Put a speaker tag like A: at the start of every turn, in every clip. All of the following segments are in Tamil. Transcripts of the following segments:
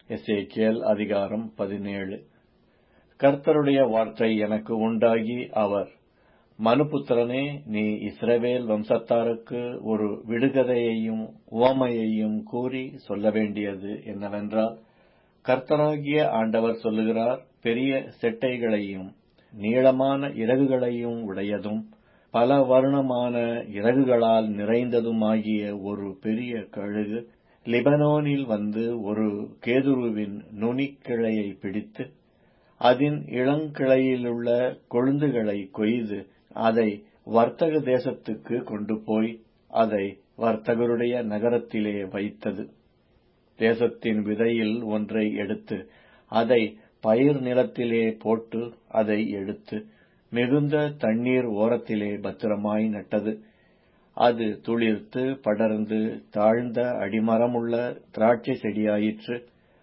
A: எசேக்கியேல் அதிகாரம் பதினேழு கர்த்தருடைய வார்த்தை எனக்கு உண்டாகி அவர் மனுபுத்திரனே நீ இஸ்ரவேல் வம்சத்தாருக்கு ஒரு விடுகதையையும் உவமையையும் கூறி சொல்ல வேண்டியது என்னவென்றால் கர்த்தராகிய ஆண்டவர் சொல்லுகிறார் பெரிய செட்டைகளையும் நீளமான இறகுகளையும் உடையதும் பல வருணமான இறகுகளால் நிறைந்ததுமாகிய ஒரு பெரிய கழுகு லிபனோனில் வந்து ஒரு கேதுருவின் நுனிக்கிளையை பிடித்து அதன் இளங்கிளையிலுள்ள கொழுந்துகளை கொய்து அதை வர்த்தக தேசத்துக்கு கொண்டு போய் அதை வர்த்தகருடைய நகரத்திலே வைத்தது தேசத்தின் விதையில் ஒன்றை எடுத்து அதை பயிர் நிலத்திலே போட்டு அதை எடுத்து மிகுந்த தண்ணீர் ஓரத்திலே பத்திரமாய் நட்டது அது துளிர்த்து படர்ந்து தாழ்ந்த அடிமரமுள்ள திராட்சை செடியாயிற்று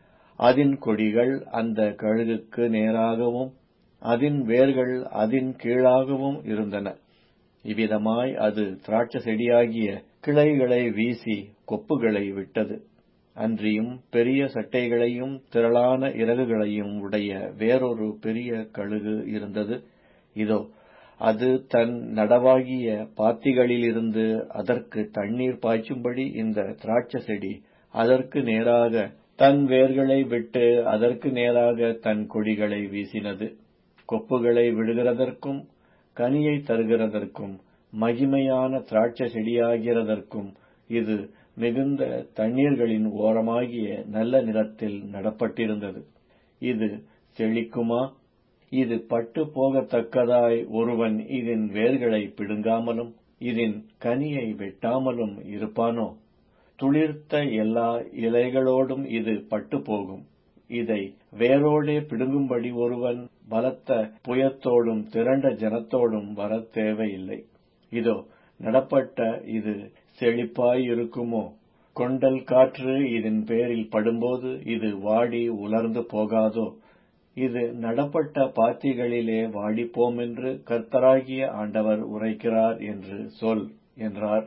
A: அதன் கொடிகள் அந்த கழுகுக்கு நேராகவும் அதன் வேர்கள் அதன் கீழாகவும் இருந்தன இவ்விதமாய் அது திராட்சை செடியாகிய கிளைகளை வீசி கொப்புகளை விட்டது அன்றியும் பெரிய சட்டைகளையும் திரளான இறகுகளையும் உடைய வேறொரு பெரிய கழுகு இருந்தது இதோ அது தன் நடவாகிய பாத்திகளிலிருந்து அதற்கு தண்ணீர் பாய்ச்சும்படி இந்த திராட்சை செடி அதற்கு நேராக தன் வேர்களை விட்டு அதற்கு நேராக தன் கொடிகளை வீசினது கொப்புகளை விடுகிறதற்கும் கனியை தருகிறதற்கும் மகிமையான திராட்சை செடியாகிறதற்கும் இது மிகுந்த தண்ணீர்களின் ஓரமாகிய நல்ல நிலத்தில் நடப்பட்டிருந்தது இது செழிக்குமா இது பட்டு போகத்தக்கதாய் ஒருவன் இதன் வேர்களை பிடுங்காமலும் இதன் கனியை வெட்டாமலும் இருப்பானோ துளிர்த்த எல்லா இலைகளோடும் இது பட்டு போகும் இதை வேரோடே பிடுங்கும்படி ஒருவன் பலத்த புயத்தோடும் திரண்ட ஜனத்தோடும் வர தேவையில்லை இதோ நடப்பட்ட இது செழிப்பாய் இருக்குமோ கொண்டல் காற்று இதன் பேரில் படும்போது இது வாடி உலர்ந்து போகாதோ இது நடப்பட்ட பாத்திகளிலே வாடிப்போம் என்று கர்த்தராகிய ஆண்டவர் உரைக்கிறார் என்று சொல் என்றார்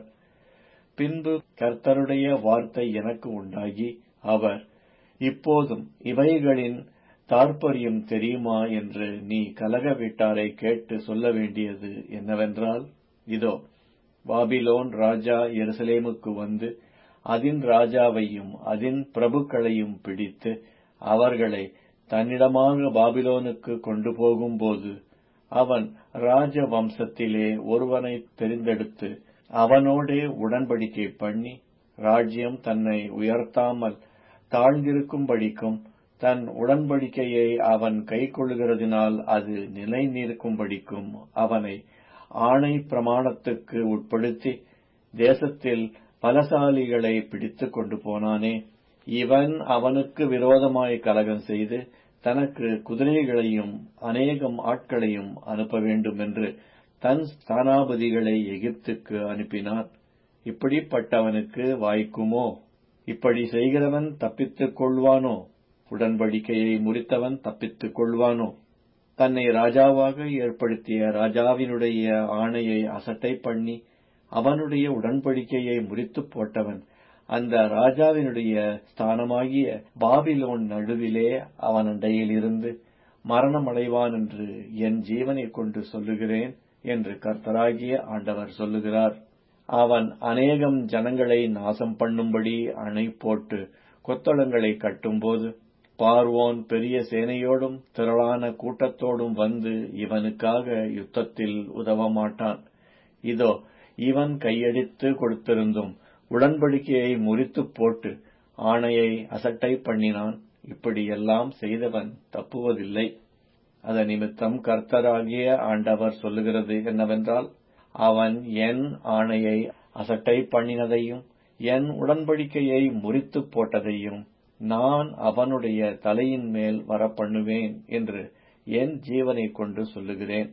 A: பின்பு கர்த்தருடைய வார்த்தை எனக்கு உண்டாகி அவர் இப்போதும் இவைகளின் தாற்பயம் தெரியுமா என்று நீ கலக வீட்டாரை கேட்டு சொல்ல வேண்டியது என்னவென்றால் இதோ பாபிலோன் ராஜா எருசலேமுக்கு வந்து அதின் ராஜாவையும் அதின் பிரபுக்களையும் பிடித்து அவர்களை தன்னிடமாக பாபிலோனுக்கு கொண்டு போகும்போது அவன் ராஜ வம்சத்திலே ஒருவனை தெரிந்தெடுத்து அவனோடே உடன்படிக்கை பண்ணி ராஜ்யம் தன்னை உயர்த்தாமல் தாழ்ந்திருக்கும்படிக்கும் தன் உடன்படிக்கையை அவன் கை கொள்ளுகிறதினால் அது நிலை நிற்கும்படிக்கும் அவனை ஆணை பிரமாணத்துக்கு உட்படுத்தி தேசத்தில் பலசாலிகளை பிடித்து கொண்டு போனானே இவன் அவனுக்கு விரோதமாய் கலகம் செய்து தனக்கு குதிரைகளையும் அநேகம் ஆட்களையும் அனுப்ப வேண்டும் என்று தன் ஸ்தானாபதிகளை எகிப்துக்கு அனுப்பினார் இப்படிப்பட்டவனுக்கு வாய்க்குமோ இப்படி செய்கிறவன் தப்பித்துக் கொள்வானோ உடன்படிக்கையை முறித்தவன் தப்பித்துக் கொள்வானோ தன்னை ராஜாவாக ஏற்படுத்திய ராஜாவினுடைய ஆணையை அசட்டை பண்ணி அவனுடைய உடன்படிக்கையை முறித்து போட்டவன் அந்த ராஜாவினுடைய ஸ்தானமாகிய பாபிலோன் நடுவிலே அவன் அண்டையில் இருந்து மரணமடைவான் என்று என் ஜீவனை கொண்டு சொல்லுகிறேன் என்று கர்த்தராகிய ஆண்டவர் சொல்லுகிறார் அவன் அநேகம் ஜனங்களை நாசம் பண்ணும்படி அணை போட்டு கொத்தளங்களை கட்டும்போது பார்வோன் பெரிய சேனையோடும் திரளான கூட்டத்தோடும் வந்து இவனுக்காக யுத்தத்தில் உதவ மாட்டான் இதோ இவன் கையடித்து கொடுத்திருந்தும் உடன்படிக்கையை முறித்து போட்டு ஆணையை அசட்டை பண்ணினான் இப்படியெல்லாம் செய்தவன் தப்புவதில்லை அத நிமித்தம் கர்த்தராகிய ஆண்டவர் சொல்லுகிறது என்னவென்றால் அவன் என் ஆணையை அசட்டை பண்ணினதையும் என் உடன்படிக்கையை முறித்து போட்டதையும் நான் அவனுடைய தலையின் மேல் வரப்பண்ணுவேன் என்று என் ஜீவனை கொண்டு சொல்லுகிறேன்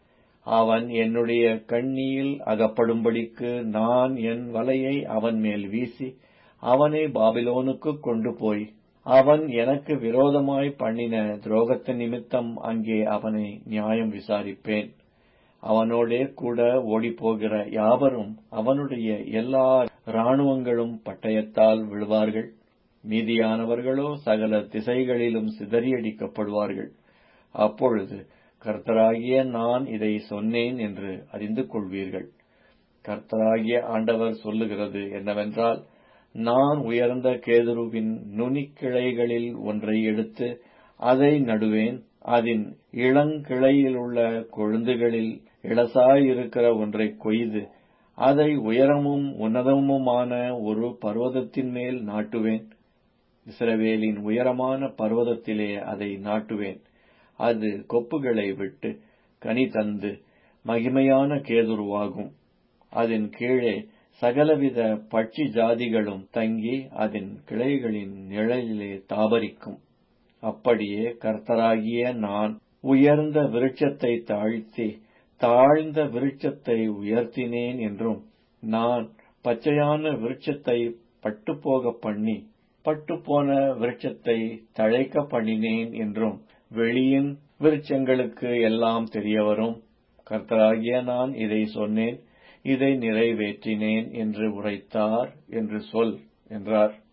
A: அவன் என்னுடைய கண்ணியில் அகப்படும்படிக்கு நான் என் வலையை அவன் மேல் வீசி அவனை பாபிலோனுக்கு கொண்டு போய் அவன் எனக்கு விரோதமாய் பண்ணின துரோகத்து நிமித்தம் அங்கே அவனை நியாயம் விசாரிப்பேன் அவனோடே கூட ஓடிப்போகிற யாவரும் அவனுடைய எல்லா இராணுவங்களும் பட்டயத்தால் விழுவார்கள் மீதியானவர்களோ சகல திசைகளிலும் சிதறியடிக்கப்படுவார்கள் அப்பொழுது கர்த்தராகிய நான் இதை சொன்னேன் என்று அறிந்து கொள்வீர்கள் கர்த்தராகிய ஆண்டவர் சொல்லுகிறது என்னவென்றால் நான் உயர்ந்த கேதுருவின் நுனிக்கிளைகளில் ஒன்றை எடுத்து அதை நடுவேன் அதன் இளங்கிளையிலுள்ள கொழுந்துகளில் இளசாயிருக்கிற ஒன்றை கொய்து அதை உயரமும் உன்னதமுமான ஒரு பர்வதத்தின் மேல் நாட்டுவேன் இஸ்ரவேலின் உயரமான பர்வதத்திலே அதை நாட்டுவேன் அது கொப்புகளை விட்டு கனி தந்து மகிமையான கேதுருவாகும் அதன் கீழே சகலவித பட்சி ஜாதிகளும் தங்கி அதன் கிளைகளின் நிழலிலே தாபரிக்கும் அப்படியே கர்த்தராகிய நான் உயர்ந்த விருட்சத்தை தாழ்த்தி தாழ்ந்த விருட்சத்தை உயர்த்தினேன் என்றும் நான் பச்சையான விருட்சத்தை பட்டுப்போக பண்ணி பட்டுப்போன விருட்சத்தை தழைக்க பண்ணினேன் என்றும் வெளியின் விருட்சங்களுக்கு எல்லாம் தெரியவரும் கர்த்தராகிய நான் இதை சொன்னேன் இதை நிறைவேற்றினேன் என்று உரைத்தார் என்று சொல் என்றார்